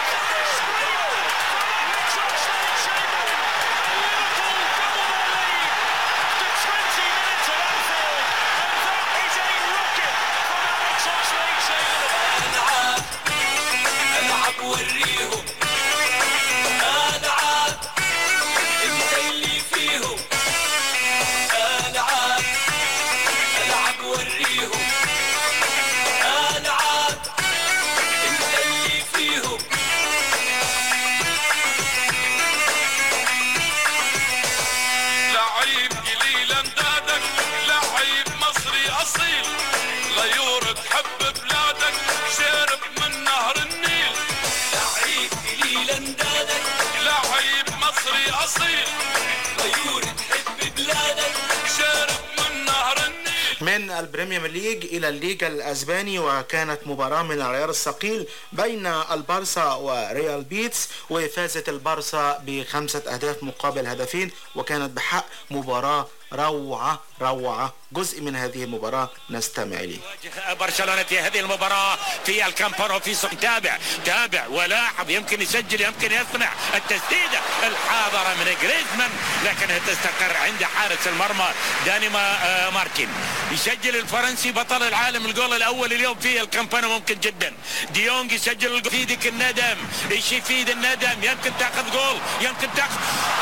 العب وريهم انا عاد انت اللي فيهم انا عاد العب وريهم انا عاد انت اللي فيهم لعيب قليل امدادك لعيب مصري اصيل غيور تحب بلادك شارب من نهر النيل لعيب قليل امدادك لعيب مصري اصيل غيور تحب بلادك شارب من نهر النيل من البريمير ليج إلى الليجا الأسباني وكانت مباراة من العيار الثقيل بين البارسا وريال بيتس وفازت البارسا بخمسة أهداف مقابل هدفين وكانت بحق مباراة روعة روعة جزء من هذه المباراة نستمع إليه برشلونة في هذه المباراة في الكامبانو في صف تابع تابع ولاعب يمكن يسجل يمكن يصنع التسديدة الحاضرة من جريزمان لكنها تستقر عند حارس المرمى دانيما آه، مارتين يسجل الفرنسي بطل العالم الجول الأول اليوم في الكامبانو ممكن جدا ديونج يسجل الجول يفيدك الندم ايش يفيد الندم يمكن تاخذ جول يمكن تاخذ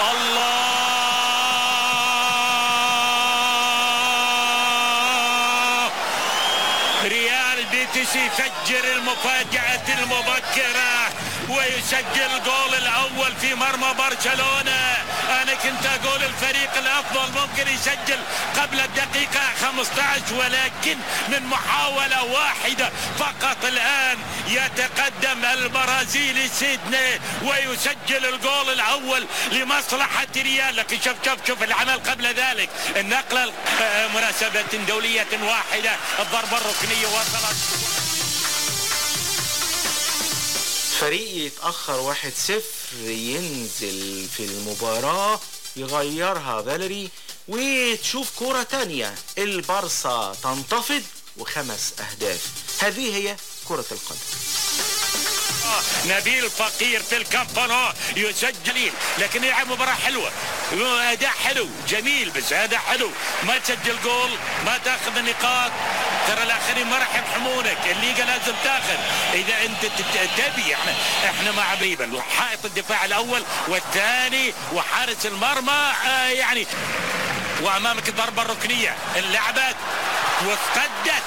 الله ريال بيتس يفجر المفاجأة المبكرة ويسجل الجول الأول في مرمى برشلونة أنا كنت أقول الفريق الأفضل ممكن يسجل قبل الدقيقة 15 ولكن من محاولة واحدة فقط الآن يتقدم البرازيلي سيدني ويسجل الجول الأول لمصلحة ريال لكن شوف شوف شوف العمل قبل ذلك النقلة آه، مناسبة دولية واحدة الضربة الركنية وصلت فريق يتأخر واحد صفر ينزل في المباراة يغيرها فاليري وتشوف كرة تانية البارسا تنتفض وخمس أهداف هذه هي كرة القدم نبيل فقير في الكامبانو يسجل لكن يلعب مباراة حلوة أداء حلو جميل بس أداء حلو ما تسجل جول ما تاخذ نقاط ترى الآخرين ما راح يرحمونك الليجا لازم تاخذ إذا أنت تت- تبي احنا احنا مع بريبن حائط الدفاع الأول والثاني وحارس المرمى آه يعني وأمامك الضربة الركنية اللعبة وافتدت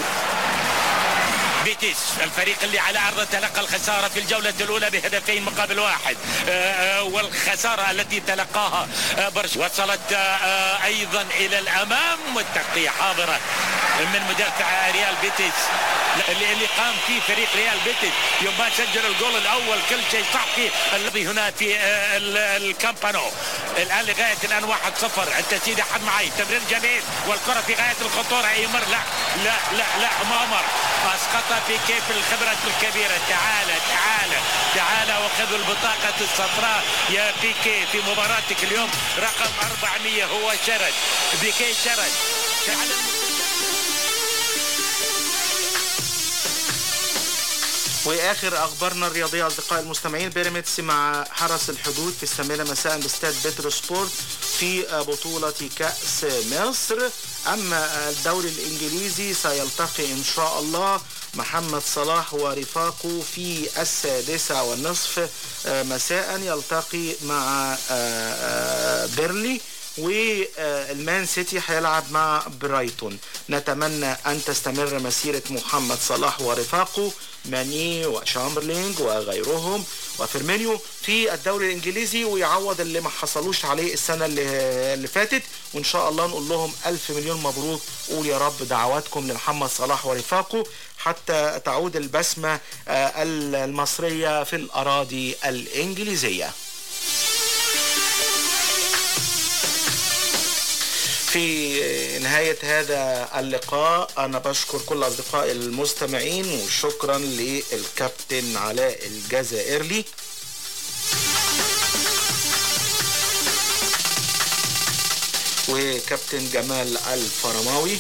بيتيس الفريق اللي على ارضه تلقى الخساره في الجوله الاولى بهدفين مقابل واحد آه، آه، والخساره التي تلقاها آه، برش وصلت آه، آه، ايضا الى الامام والتغطيه حاضره من مدافع ريال بيتيس اللي اللي قام فيه فريق ريال بيتيس يوم ما سجل الجول الاول كل شيء صح في الذي هنا في آه، ال- الكامبانو الان لغايه الان 1-0 التسديده حد معي تمرير جميل والكره في غايه الخطوره يمر لا لا لا لا مامر اسقط في كيف الخبرة الكبيرة تعال تعال تعال وخذ البطاقة الصفراء يا بيكي في مباراتك اليوم رقم 400 هو شرد بيكي شرد تعال واخر اخبارنا الرياضيه اصدقائي المستمعين بيراميدز مع حرس الحدود في الثامنه مساء باستاد بترو سبورت في بطوله كاس مصر اما الدوري الانجليزي سيلتقي ان شاء الله محمد صلاح ورفاقه في السادسة والنصف آه، مساء يلتقي مع آه، آه، بيرلي والمان سيتي هيلعب مع برايتون نتمنى ان تستمر مسيرة محمد صلاح ورفاقه ماني وشامبرلينج وغيرهم وفيرمينيو في الدوري الانجليزي ويعوض اللي ما حصلوش عليه السنة اللي, اللي فاتت وان شاء الله نقول لهم الف مليون مبروك قول يا رب دعواتكم لمحمد صلاح ورفاقه حتى تعود البسمة آه، المصرية في الاراضي الانجليزية في نهاية هذا اللقاء أنا بشكر كل أصدقائي المستمعين وشكرا للكابتن علاء الجزائري وكابتن جمال الفرماوي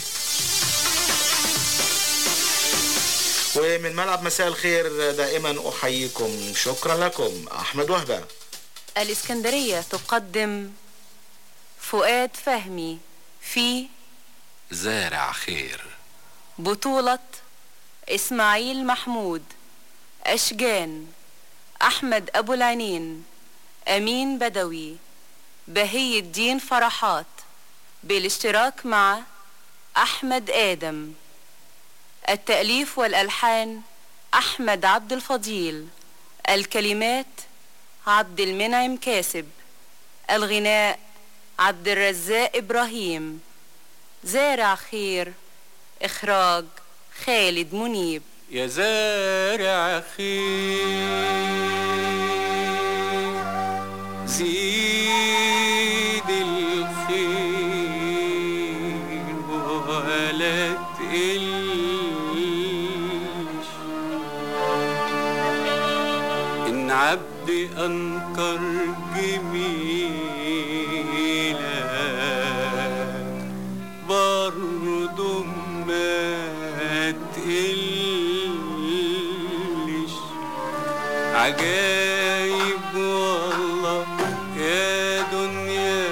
ومن ملعب مساء الخير دائما أحييكم شكرا لكم أحمد وهبة الإسكندرية تقدم فؤاد فهمي في زارع خير بطولة إسماعيل محمود أشجان أحمد أبو العنين أمين بدوي بهي الدين فرحات بالاشتراك مع أحمد آدم التأليف والألحان أحمد عبد الفضيل الكلمات عبد المنعم كاسب الغناء عبد الرزاق إبراهيم زارع خير إخراج خالد منيب يا زارع خير زيد الخير ولا تقلش إن عبد أنكر جميلك برضو ما تقلش عجايب والله يا دنيا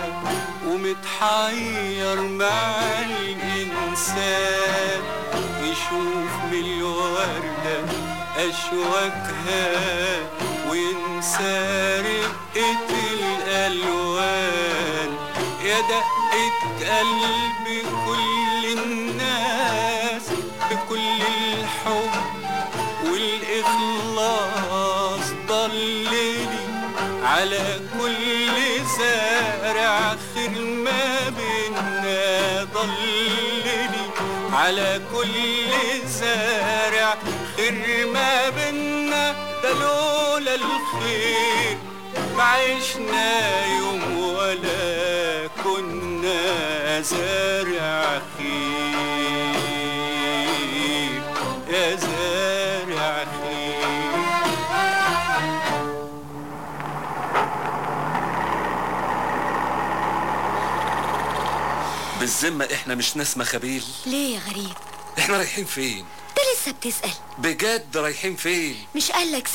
ومتحير مع الإنسان يشوف من الوردة أشواكها وينسى رقة الألوان يا دقة قلب كل الناس بكل الحب والإخلاص ضللي على كل زارع خير ما بينا ضللي على كل زارع خير ما بينا ده لولا الخير ما عشنا يوم ولا كنا زارع خير يا زارع خير بالذمة احنا مش ناس مخابيل ليه يا غريب احنا رايحين فين انت لسه بتسأل بجد رايحين فين مش قالك